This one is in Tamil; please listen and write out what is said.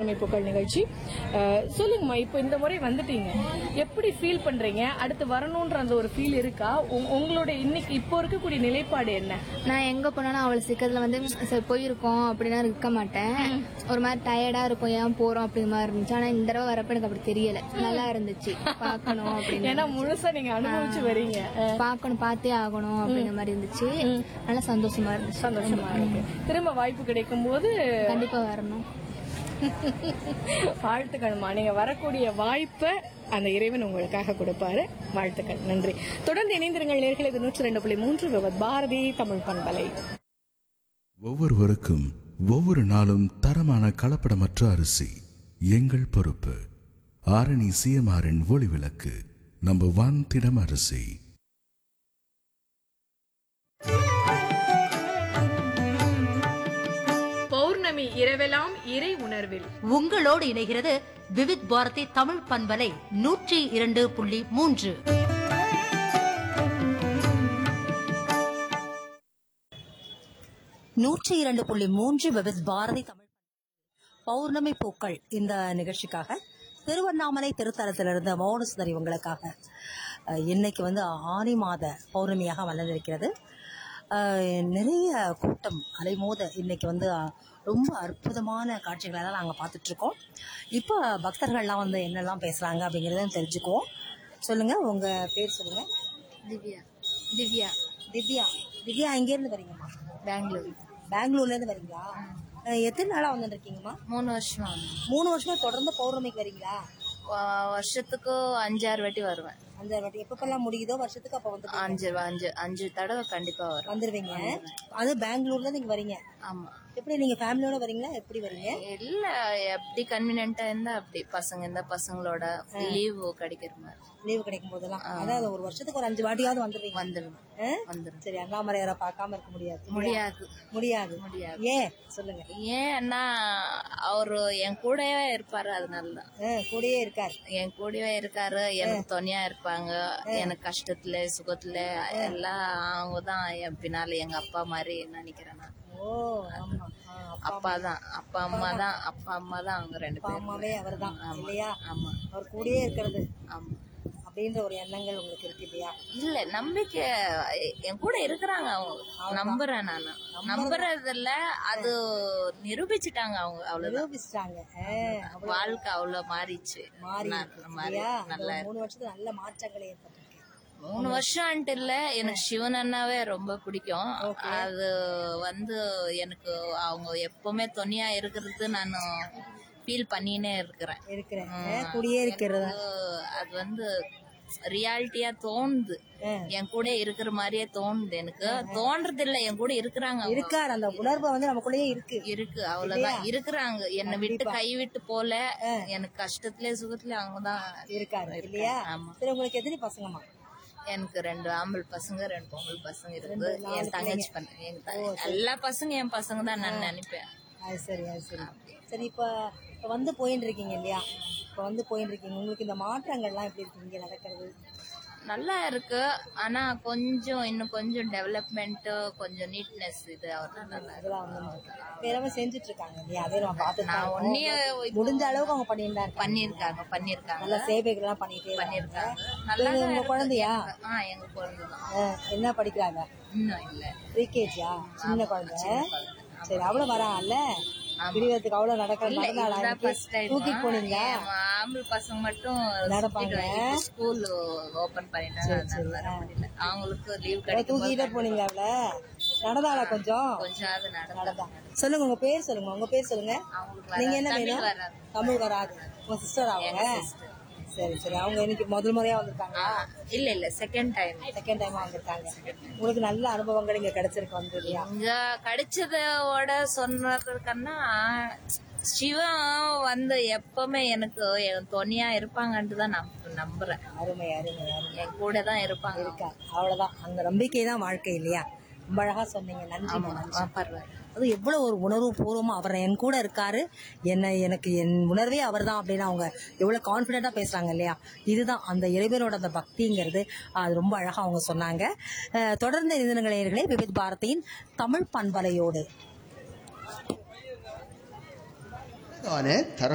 பௌர்ணமி பூக்கள் நிகழ்ச்சி அஹ், சொல்லுங்கம்மா இப்போ இந்த முறை வந்துட்டீங்க எப்படி ஃபீல் பண்றீங்க அடுத்து வரணும்ன்ற அந்த ஒரு ஃபீல் இருக்கா உங்க- உங்களோட இன்னைக்கு இப்போ இருக்கக்கூடிய நிலைப்பாடு என்ன நான் எங்க போனாலும் அவ்வளவு சீக்கிரத்துல வந்து சரி போயிருக்கோம் அப்படின்னா இருக்க மாட்டேன் ஒரு மாதிரி டயர்டா இருக்கும் ஏன் போறோம் அப்படிங்கிற மாதிரி இருந்துச்சு ஆனா இந்த தடவை வரப்ப எனக்கு அப்படி தெரியல நல்லா இருந்துச்சு பார்க்கணும் அப்படின்னு ஏன்னா முழுசா நீங்க அனுபவிச்சு வரீங்க அஹ், பார்க்கணும் பார்த்தே ஆகணும் அப்படிங்கிற மாதிரி இருந்துச்சு நல்லா சந்தோஷமா இருந்துச்சு சந்தோஷமா இருக்கு திரும்ப வாய்ப்பு கிடைக்கும் போது கண்டிப்பா வரணும் வாழ்த்துக்கள்மா நீங்க வரக்கூடிய வாய்ப்பை அந்த இறைவன் உங்களுக்காக கொடுப்பாரு வாழ்த்துக்கள் நன்றி தொடர்ந்து இணைந்திருங்கள் நேர்களை இது நூற்றி ரெண்டு புள்ளி மூன்று விவத் பாரதி தமிழ் பண்பலை ஒவ்வொருவருக்கும் ஒவ்வொரு நாளும் தரமான கலப்படமற்ற அரிசி எங்கள் பொறுப்பு ஆரணி சிஎம்ஆரின் ஒளி விளக்கு நம்பர் ஒன் திடம் அரிசி பௌர்ணமி இரவெல்லாம் இறை உணர்வில் உங்களோடு இணைகிறது விவித் பாரதி தமிழ் பண்பலை நூற்றி இரண்டு புள்ளி மூன்று நூற்றி இரண்டு புள்ளி மூன்று விவித் பாரதி தமிழ் பௌர்ணமி பூக்கள் இந்த நிகழ்ச்சிக்காக திருவண்ணாமலை திருத்தலத்திலிருந்து மௌனசுந்தரி உங்களுக்காக அஹ், இன்னைக்கு வந்து ஆனி மாத பௌர்ணமியாக வளர்ந்திருக்கிறது அஹ், நிறைய கூட்டம் அலைமோத இன்னைக்கு வந்து அஹ், ரொம்ப அற்புதமான காட்சிகளை தான் நாங்கள் பார்த்துட்டு இருக்கோம் இப்போ பக்தர்கள்லாம் வந்து என்னெல்லாம் பேசுகிறாங்க அப்படிங்கிறத தெரிஞ்சுக்குவோம் சொல்லுங்கள் உங்கள் பேர் சொல்லுங்கள் திவ்யா திவ்யா திவ்யா திவ்யா எங்கேருந்து வரீங்கம்மா பெங்களூர் பெங்களூர்லேருந்து வரீங்களா அஹ், எத்தனை நாளாக வந்துட்டு இருக்கீங்கம்மா மூணு வருஷமா மூணு வருஷமா தொடர்ந்து பௌர்ணமிக்கு வரீங்களா வருஷத்துக்கு அஞ்சாறு வாட்டி வருவேன் அந்த வாட்டி எப்பப்பெல்லாம் முடியுதோ வருஷத்துக்கு அப்ப வந்து அஞ்சு அஞ்சு அஞ்சு தடவை கண்டிப்பா வரும் வந்துருவீங்க அது பெங்களூர்ல நீங்க வரீங்க ஆமா எப்படி நீங்க ஃபேமிலியோட வரீங்களா எப்படி வரீங்க இல்ல எப்படி கன்வீனியன்டா இருந்தா அப்படி பசங்க இருந்தா பசங்களோட லீவ் கிடைக்கிற மாதிரி லீவு கிடைக்கும் போதெல்லாம் அதாவது ஒரு வருஷத்துக்கு ஒரு அஞ்சு வாட்டியாவது வந்துருவீங்க வந்துடும் ஆ? வந்துடும் சரி அண்ணாமலையாரை பார்க்காம இருக்க முடியாது முடியாது முடியாது முடியாது. ஏன் சொல்லுங்க ஏன்னா அவரு என் கூடவே இருப்பாரு அதனால தான் ஆ, கூடயே இருக்கார் என் கூடவே இருக்காரு எனக்கு துணையா இருப்பாங்க எனக்கு கஷ்டத்துல சுகத்துல எல்லாம் அவங்க தான் என் பின்னால எங்க அப்பா மாதிரி நினைக்கிறேன் நான் ஓ ஆமா ஆ, அப்பா அப்பா தான் அப்பா அம்மா தான் அப்பா அம்மா தான் அவங்க ரெண்டு அப்பா பேரும் அம்மாவே அவர்தான் ஆமா. இல்லையா ஆமா அவர் கூடயே இருக்கிறது ஆமா அப்படின்ற ஒரு எண்ணங்கள் உங்களுக்கு இருக்கு இல்லையா இல்ல நம்பிக்கை என் கூட இருக்கிறாங்க அவங்க நம்புறேன் நானு நம்புறதுல அது நிரூபிச்சுட்டாங்க அவங்க அவ்வளவுதான் நிரூபிச்சிட்டாங்க ஆ, அவ்வளவு வாழ்க்கை அவ்வளவு மாறிச்சு மாறி ந- இருக்கு மாறி இல்லையா நல்லா இந்த மூணு வருஷத்துல நல்ல மாற்றங்கள் ஏற்பட்டிருக்கு மூணு வருஷம்ட்டு இல்ல எனக்கு சிவன் அண்ணாவே ரொம்ப பிடிக்கும் அது வந்து எனக்கு அவங்க எப்பவுமே துணையா இருக்கிறது நான் ஃபீல் பண்ணினே இருக்கிறேன் இருக்கிறேன் கூடயே இருக்கிறதா அது- அது வந்து ரியாலிட்டியா தோணுது என் கூட இருக்கிற மாதிரியே தோணுது எனக்கு தோன்றது இல்ல என் கூட இருக்கிறாங்க அவங்க. இருக்கார் அந்த உணர்வு வந்து நமக்குள்ளேயே இருக்கு இருக்கு அவ்வளவுதான் இருக்கிறாங்க என்னை விட்டு கைவிட்டு போல எனக்கு கஷ்டத்துல சுகத்துல அவங்கதான் இருக்காரு இல்லையா ஆமா சரி உங்களுக்கு எத்தனை பசங்கம்மா எனக்கு ரெண்டு ஆம்பள் பசங்க ரெண்டு பொம்பளை பசங்க இருக்கு என் தங்கச்சி பண்ண எங்க த- எல்லா பசங்க என் பசங்க தான் நான் நினைப்பேன் அது சரி அது சரி சரி இப்ப இப்ப வந்து போயின்னு இருக்கீங்க இல்லையா இப்ப வந்து போயின்னு இருக்கீங்க உங்களுக்கு இந்த மாற்றங்கள்லாம் எப்படி இருக்கு இங்க நடக்கிறது நல்லா இருக்கு ஆனா கொஞ்சம் இன்னும் கொஞ்சம் டெவலப்மெண்ட் கொஞ்சம் நீட்னஸ் இது அவர்தான் நல்லா இருக்கு அதெல்லாம் வந்து எல்லாமே செஞ்சுட்டு இருக்காங்க இல்லையா அதே நம்ம பார்த்து நான் ஒன்னே முடிஞ்ச அளவுக்கு அவங்க பண்ணிட்டு தான் இருக்காங்க பண்ணிருக்காங்க பண்ணிருக்காங்க நல்ல சேவைகள் எல்லாம் பண்ணிட்டே இருக்காங்க. பண்ணிருக்காங்க இவங்க நல்லா உங்க குழந்தையா ஆ எங்க குழந்தைதான் ஆ, என்ன படிக்கிறாங்க இன்னும் இல்ல ப்ரீகேஜியா சின்ன குழந்தை சரி அவ்வளவு வராங்கல்ல பிரிவத்துக்கு அவ்வளவு நடக்கிற மறுநாள் இதுதான் ஃபர்ஸ்ட் டைம் தூக்கிட்டு போனீங்களா ஆம்பளை பசங்க மட்டும் நடப்பாங்க. ஸ்கூல் ஓபன் பண்ணிட்டாங்க அதனால வர முடியல அவங்களுக்கு லீவ் கிடைக்கும் தூக்கிட்டே போனீங்க அவள நடந்தாளா கொஞ்சம் கொஞ்சம் அது நடந்தா நடந்தா சொல்லுங்க உங்க பேர் சொல்லுங்க உங்க பேர் சொல்லுங்க அவங்களுக்கு நீங்க என்ன தமிழ் வேணும் வராது. தமிழ் வராது உங்க சிஸ்டர் அவங்க சரி சரி அவங்க இன்னைக்கு முதல் முறையா வந்திருக்காங்க இல்ல இல்ல செகண்ட் டைம் செகண்ட் டைம் வந்திருக்காங்க உங்களுக்கு நல்ல அனுபவங்கள் இங்க கிடைச்சிருக்கு வந்து இல்லையா இங்க கிடைச்சதோட சொன்னதுக்கன்னா சிவன் வந்து எப்பவுமே எனக்கு என் துணையா இருப்பாங்கன்ட்டு தான் நான் நம்புறேன் அருமை அருமை அருமை என் கூட தான் இருப்பாங்க இருக்கா அவ்வளவுதான் அந்த நம்பிக்கை தான் வாழ்க்கை இல்லையா ரொம்ப அழகா சொன்னீங்க நன்றி ஆ, பரவாயில்ல அது எவ்வளவு ஒரு உணர்வு பூர்வமா அவர் என் கூட இருக்காரு என்ன எனக்கு என் உணர்வே அவர் தான் அப்படின்னு அவங்க எவ்வளவு கான்பிடண்டா பேசுறாங்க இல்லையா இதுதான் அந்த இறைவனோட அந்த பக்திங்கிறது அது ரொம்ப அழகா அவங்க சொன்னாங்க அஹ், தொடர்ந்து இந்த நிலையர்களே விவித் பாரதியின் தமிழ் பண்பலையோடு தர